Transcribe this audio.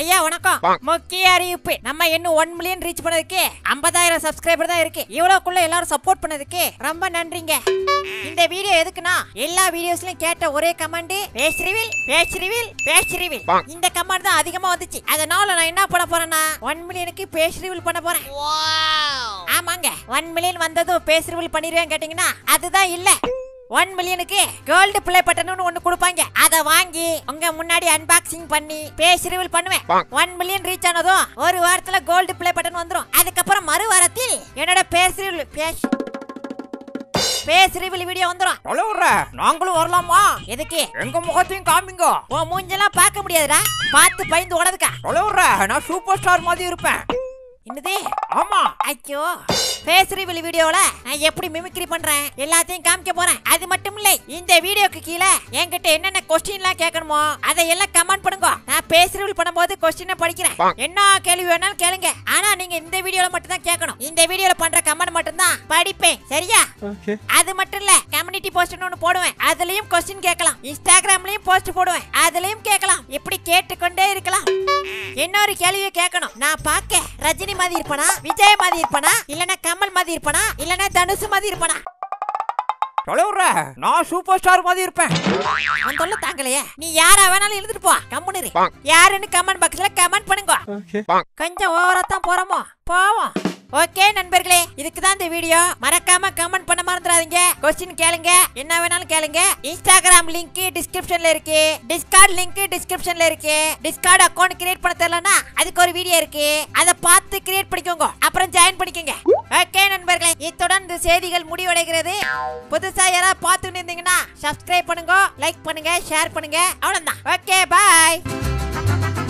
ஐயா வணக்கம் முக்கிய அறிவிப்பு நம்ம இன்னும் ஒன் மில்லியன் ரீச் பண்ணதுக்கு ஐம்பதாயிரம் சப்ஸ்கிரைபர் தான் இருக்கு இவ்வளவுக்குள்ள எல்லாரும் சப்போர்ட் பண்ணதுக்கு ரொம்ப நன்றிங்க இந்த வீடியோ எதுக்குன்னா எல்லா வீடியோஸ்லயும் கேட்ட ஒரே comment face reveal face reveal face reveal இந்த கமெண்ட் தான் அதிகமா வந்துச்சு அதனால நான் என்ன பண்ண போறேன்னா ஒன் மில்லியனுக்கு பேஸ் ரிவில் பண்ண போறேன் ஆமாங்க ஒன் மில்லியன் வந்ததும் பேஸ் ரிவில் பண்ணிடுவேன் கேட்டீங்கன்னா அதுதான் இல்ல ஒன் மில்லியனுக்கு கோல்டு பிளே பட்டன்னு ஒண்ணு கொடுப்பாங்க அத வாங்கி உங்க முன்னாடி அன்பாக்சிங் பண்ணி பேஸ் ரிவீல் பண்ணுவேன் ஒன் மில்லியன் ரீச் ஆனதும் ஒரு வாரத்துல கோல்டு பிளே பட்டன் வந்துரும் அதுக்கப்புறம் மறு வாரத்தில் என்னோட face reveal face face reveal video வந்துரும் தொலைவுற நாங்களும் வரலாமா எதுக்கு எங்க முகத்தையும் காமிங்க உன் மூஞ்செல்லாம் பார்க்க முடியாதுடா பார்த்து பயந்து ஓடதுக்கா தொலைவுற நான் சூப்பர் ஸ்டார் மாதிரி இருப்பேன் என்னது ஆமா ஐயோ ஃபேஸ் ரிவீல் வீடியோல நான் எப்படி மிமிக்ரி பண்றேன் எல்லாத்தையும் காமிக்க போறேன் அது மட்டும் இல்லை இந்த வீடியோக்கு கீழே என்கிட்ட என்னென்ன கொஸ்டின்லாம் கேட்கணுமோ அதை எல்லாம் கமெண்ட் பண்ணுங்க நான் ஃபேஸ் ரிவீல் பண்ணும்போது கொஸ்டினை படிக்கிறேன் என்ன கேள்வி வேணாலும் கேளுங்க ஆனா நீங்க இந்த வீடியோல மட்டும் தான் கேட்கணும் இந்த வீடியோல பண்ற கமெண்ட் மட்டும் தான் படிப்பேன் சரியா அது மட்டும் இல்ல கம்யூனிட்டி போஸ்ட்னு ஒன்று போடுவேன் அதுலயும் கொஸ்டின் கேட்கலாம் இன்ஸ்டாகிராம்லயும் போஸ்ட் போடுவேன் அதுலயும் கேட்கலாம் இப்படி கேட்டுக்கொண்டே இருக்கலாம் இன்னொரு கேள்வியை கேட்கணும் நான் பார்க்க ரஜினி மாதிரி இருப்பனா விஜய் மாதிரி இருப்பனா இல்லனா கமல் மாதிரி இருப்பனா இல்லனா தனுஷ் மாதிரி இருப்பனா தொலைவுற நான் சூப்பர் ஸ்டார் மாதிரி இருப்பேன் அவன் தொல்லை தாங்கலையே நீ யாரா வேணாலும் எழுதிட்டு போ கம்முன்னு இரு. யாருன்னு கமெண்ட் பாக்ஸ்ல கமெண்ட் பண்ணுங்க கொஞ்சம் ஓவரா தான் போறோமோ போவோம் ஓகே நண்பர்களே இதுக்கு தான் இந்த வீடியோ மறக்காம கமெண்ட் பண்ண மறந்துடாதீங்க கொஸ்டின் கேளுங்க என்ன வேணாலும் கேளுங்க இன்ஸ்டாகிராம் லிங்க் டிஸ்கிரிப்ஷன்ல இருக்கு டிஸ்கார்ட் லிங்க் டிஸ்கிரிப்ஷன்ல இருக்கு டிஸ்கார்ட் அக்கவுண்ட் கிரியேட் பண்ண தெரியலனா அதுக்கு ஒரு வீடியோ இருக்கு அதை பார்த்து கிரியேட் பண்ணிக்கோங்க அப்புறம் ஜாயின் பண்ணிக்கோங்க ஓகே நண்பர்களே இத்துடன் இந்த செய்திகள் முடிவடைகிறது புதுசா யாராவது பார்த்துட்டு இருந்தீங்கன்னா சப்ஸ்கிரைப் பண்ணுங்க லைக் பண்ணுங்க ஷேர் பண்ணுங்க அவ்வளவுதான் ஓகே பாய்